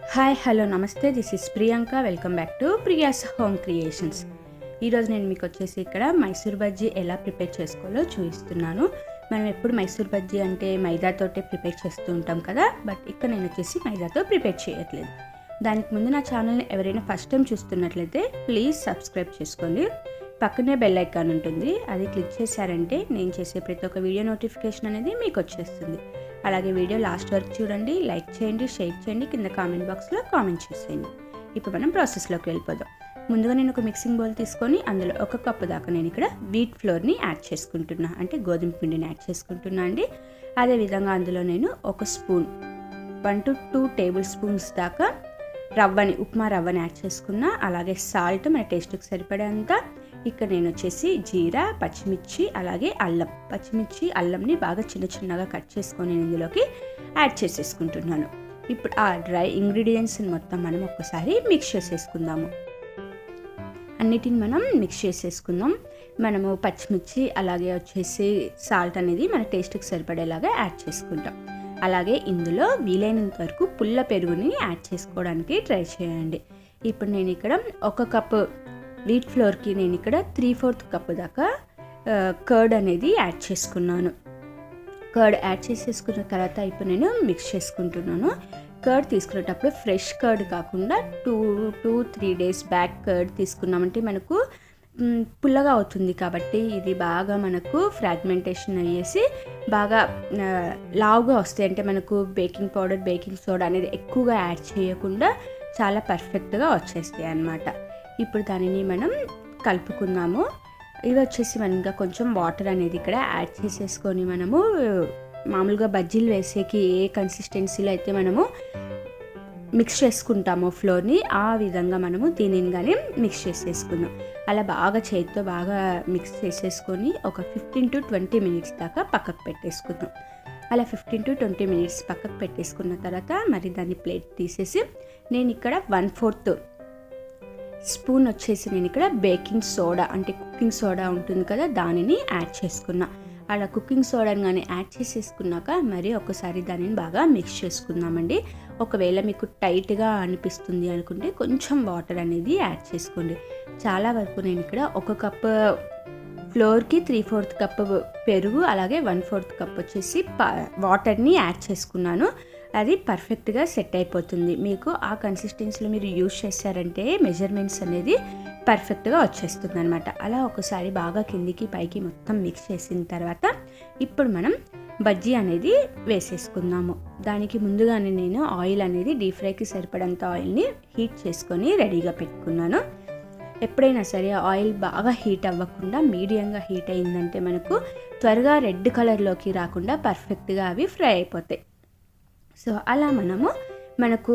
hi hello namaste this is Priyanka welcome back to Priya's home creations ఈరోజు నేను మీకు వచ్చేసి ఇక్కడ మైసూర్ బజ్జీ ఎలా ప్రిపేర్ చేసుకోవాలో చూపిస్తున్నాను మనం ఎప్పుడు మైసూర్ బజ్జీ అంటే మైదాతోటే ప్రిపేర్ చేస్తూ ఉంటాం కదా బట్ ఇక్కడ నేను వచ్చేసి మైదాతో ప్రిపేర్ చేయట్లేదు దానికి ముందు నా ఛానల్ని ఎవరైనా ఫస్ట్ టైం చూస్తున్నట్లయితే ప్లీజ్ సబ్స్క్రైబ్ చేసుకోండి పక్కనే బెల్ ఐకాన్ ఉంటుంది అది క్లిక్ చేశారంటే నేను చేసే ప్రతి ఒక్క వీడియో నోటిఫికేషన్ అనేది మీకు వచ్చేస్తుంది అలాగే వీడియో లాస్ట్ వరకు చూడండి లైక్ చేయండి షేర్ చేయండి కింద కామెంట్ బాక్స్లో కామెంట్ చేసేయండి ఇప్పుడు మనం ప్రాసెస్లోకి వెళ్ళిపోదాం ముందుగా నేను ఒక మిక్సింగ్ బౌల్ తీసుకొని అందులో ఒక కప్పు దాకా నేను ఇక్కడ వీట్ ఫ్లోర్ని యాడ్ చేసుకుంటున్నా అంటే గోధుమ పిండిని యాడ్ చేసుకుంటున్నా అండి అదేవిధంగా అందులో నేను ఒక spoon one to two tablespoons దాకా రవ్వని ఉప్మా రవ్వని యాడ్ చేసుకున్నా అలాగే సాల్ట్ మన టేస్ట్కి సరిపడేంత ఇక్కడ నేను వచ్చేసి జీరా పచ్చిమిర్చి అలాగే అల్లం పచ్చిమిర్చి అల్లంని బాగా చిన్న చిన్నగా కట్ చేసుకొని నేను ఇందులోకి యాడ్ చేసేసుకుంటున్నాను ఇప్పుడు ఆ డ్రై ఇంగ్రీడియంట్స్ని మొత్తం మనం ఒక్కసారి మిక్స్ చేసేసుకుందాము అన్నిటిని మనం మిక్స్ చేసేసుకుందాం మనము పచ్చిమిర్చి అలాగే వచ్చేసి సాల్ట్ అనేది మన టేస్ట్కి సరిపడేలాగా యాడ్ చేసుకుంటాం అలాగే ఇందులో వీలైనంత వరకు పుల్ల పెరుగుని యాడ్ చేసుకోవడానికి ట్రై చేయండి ఇప్పుడు నేను ఇక్కడ ఒక కప్పు వీట్ ఫ్లోర్కి నేను ఇక్కడ త్రీ ఫోర్త్ కప్ దాకా కర్డ్ అనేది యాడ్ చేసుకున్నాను కర్డ్ యాడ్ చేసేసుకున్న తర్వాత ఇప్పుడు నేను మిక్స్ చేసుకుంటున్నాను కర్డ్ తీసుకునేటప్పుడు ఫ్రెష్ కర్డ్ కాకుండా two two three days back curd తీసుకున్నామంటే మనకు పుల్లగా అవుతుంది కాబట్టి ఇది బాగా మనకు ఫ్రాగ్మెంటేషన్ అయ్యేసి బాగా లావుగా వస్తాయి అంటే మనకు బేకింగ్ పౌడర్ బేకింగ్ సోడా అనేది ఎక్కువగా యాడ్ చేయకుండా చాలా పర్ఫెక్ట్గా వచ్చేస్తాయి అన్నమాట ఇప్పుడు దానిని మనం కలుపుకుందాము ఇది వచ్చేసి మనం ఇంకా కొంచెం వాటర్ అనేది ఇక్కడ యాడ్ చేసేసుకొని మనము మామూలుగా బజ్జీలు వేసేకి ఏ కన్సిస్టెన్సీలో అయితే మనము మిక్స్ చేసుకుంటామో ఫ్లోర్ని ఆ విధంగా మనము దీనిని కానీ మిక్స్ చేసేసుకుందాం అలా బాగా చేతితో బాగా మిక్స్ చేసేసుకొని ఒక ఫిఫ్టీన్ టు ట్వంటీ మినిట్స్ దాకా పక్కకు పెట్టేసుకుందాం అలా ఫిఫ్టీన్ టు ట్వంటీ మినిట్స్ పక్కకు పెట్టేసుకున్న తర్వాత మరి దాన్ని ప్లేట్ తీసేసి నేను ఇక్కడ వన్ ఫోర్త్ స్పూన్ వచ్చేసి నేను ఇక్కడ బేకింగ్ సోడా అంటే కుకింగ్ సోడా ఉంటుంది కదా దానిని యాడ్ చేసుకున్నా అలా కుకింగ్ సోడాని కానీ యాడ్ చేసేసుకున్నాక మరి ఒకసారి దానిని బాగా మిక్స్ చేసుకుందామండి ఒకవేళ మీకు టైట్గా అనిపిస్తుంది అనుకుంటే కొంచెం వాటర్ అనేది యాడ్ చేసుకోండి చాలా వరకు నేను ఇక్కడ ఒక కప్ ఫ్లోర్కి త్రీ ఫోర్త్ కప్ పెరుగు అలాగే వన్ ఫోర్త్ కప్ వచ్చేసి వాటర్ని యాడ్ చేసుకున్నాను అది పర్ఫెక్ట్గా సెట్ అయిపోతుంది మీకు ఆ కన్సిస్టెన్సీలో మీరు యూజ్ చేశారంటే మెజర్మెంట్స్ అనేది పర్ఫెక్ట్గా వచ్చేస్తుంది అనమాట అలా ఒకసారి బాగా కిందికి పైకి మొత్తం మిక్స్ చేసిన తర్వాత ఇప్పుడు మనం బజ్జీ అనేది వేసేసుకుందాము దానికి ముందుగానే నేను ఆయిల్ అనేది డీప్ ఫ్రైకి సరిపడంత ఆయిల్ని హీట్ చేసుకొని రెడీగా పెట్టుకున్నాను ఎప్పుడైనా సరే ఆయిల్ బాగా హీట్ అవ్వకుండా మీడియంగా హీట్ అయిందంటే మనకు త్వరగా రెడ్ కలర్లోకి రాకుండా పర్ఫెక్ట్గా అవి ఫ్రై అయిపోతాయి సో అలా మనము మనకు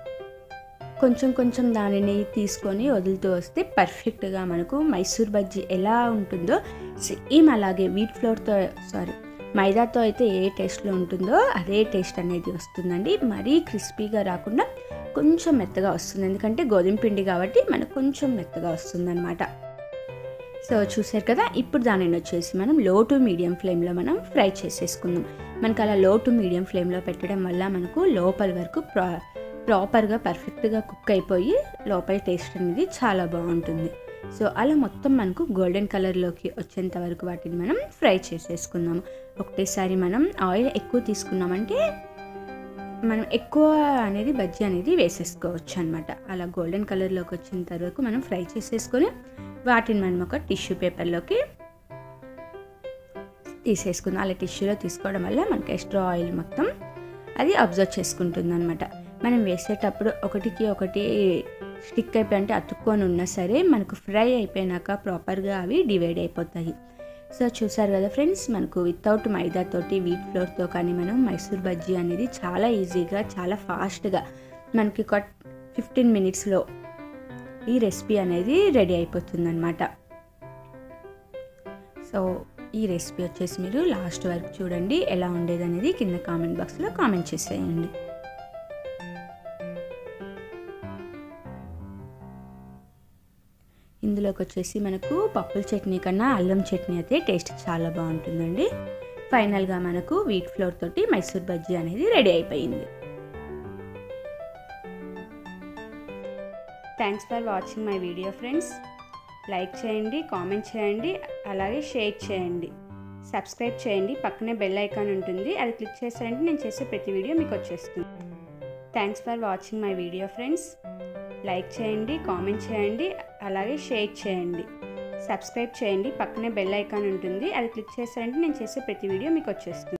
కొంచెం కొంచెం దానిని తీసుకొని వదులుతూ వస్తే పర్ఫెక్ట్గా మనకు మైసూర్ బజ్జీ ఎలా ఉంటుందో సేమ్ అలాగే వీట్ ఫ్లోర్తో సారీ మైదాతో అయితే ఏ టేస్ట్లో ఉంటుందో అదే టేస్ట్ అనేది వస్తుందండి మరీ క్రిస్పీగా రాకుండా కొంచెం మెత్తగా వస్తుంది ఎందుకంటే గోధుమ పిండి కాబట్టి మనకు కొంచెం మెత్తగా వస్తుందన్నమాట సో చూసారు కదా ఇప్పుడు దానిని వచ్చేసి మనం లో టు మీడియం ఫ్లేమ్లో మనం ఫ్రై చేసేసుకుందాం మనకు అలా లో టు మీడియం ఫ్లేమ్లో పెట్టడం వల్ల మనకు లోపల వరకు ప్రా ప్రాపర్గా పర్ఫెక్ట్గా కుక్ అయిపోయి లోపల టేస్ట్ అనేది చాలా బాగుంటుంది సో అలా మొత్తం మనకు గోల్డెన్ కలర్లోకి వచ్చేంత వరకు వాటిని మనం ఫ్రై చేసేసుకుందాము ఒకటేసారి మనం ఆయిల్ ఎక్కువ తీసుకున్నామంటే మనం ఎక్కువ అనేది బజ్జీ అనేది వేసేసుకోవచ్చు అనమాట అలా గోల్డెన్ కలర్లోకి వచ్చేంత వరకు మనం ఫ్రై చేసేసుకొని వాటిని మనం ఒక టిష్యూ పేపర్లోకి తీసేసుకుందాం అలా టిష్యూలో తీసుకోవడం వల్ల మనకి ఎక్స్ట్రా ఆయిల్ మొత్తం అది అబ్జర్వ్ చేసుకుంటుంది అనమాట మనం వేసేటప్పుడు ఒకటికి ఒకటి స్టిక్ అయిపోయి అంటే అతుక్కొని ఉన్నా సరే మనకు ఫ్రై అయిపోయినాక ప్రాపర్గా అవి డివైడ్ అయిపోతాయి సో చూసారు కదా ఫ్రెండ్స్ మనకు వితౌట్ మైదాతోటి వీట్ ఫ్లోర్తో కానీ మనం మైసూర్ బజ్జీ అనేది చాలా ఈజీగా చాలా ఫాస్ట్గా మనకి ఒక ఫిఫ్టీన్ మినిట్స్లో ఈ రెసిపీ అనేది రెడీ అయిపోతుంది అనమాట సో ఈ రెసిపీ వచ్చేసి మీరు లాస్ట్ వరకు చూడండి ఎలా ఉండేది అనేది కింద కామెంట్ బాక్స్లో కామెంట్ చేసేయండి ఇందులోకి వచ్చేసి మనకు పప్పుల చట్నీ కన్నా అల్లం చట్నీ అయితే టేస్ట్ చాలా బాగుంటుందండి ఫైనల్గా మనకు వీట్ ఫ్లోర్ తోటి మైసూర్ బజ్జీ అనేది రెడీ అయిపోయింది thanks for watching my video friends like చేయండి కామెంట్ చేయండి అలాగే షేర్ చేయండి సబ్స్క్రైబ్ చేయండి పక్కనే బెల్ ఐకాన్ ఉంటుంది అది క్లిక్ చేశారంటే నేను చేసే ప్రతి వీడియో మీకు వచ్చేస్తుంది thanks for watching my video friends like చేయండి కామెంట్ చేయండి అలాగే షేర్ చేయండి సబ్స్క్రైబ్ చేయండి పక్కనే బెల్ ఐకాన్ ఉంటుంది అది క్లిక్ చేశారంటే నేను చేసే ప్రతి వీడియో మీకు వచ్చేస్తుంది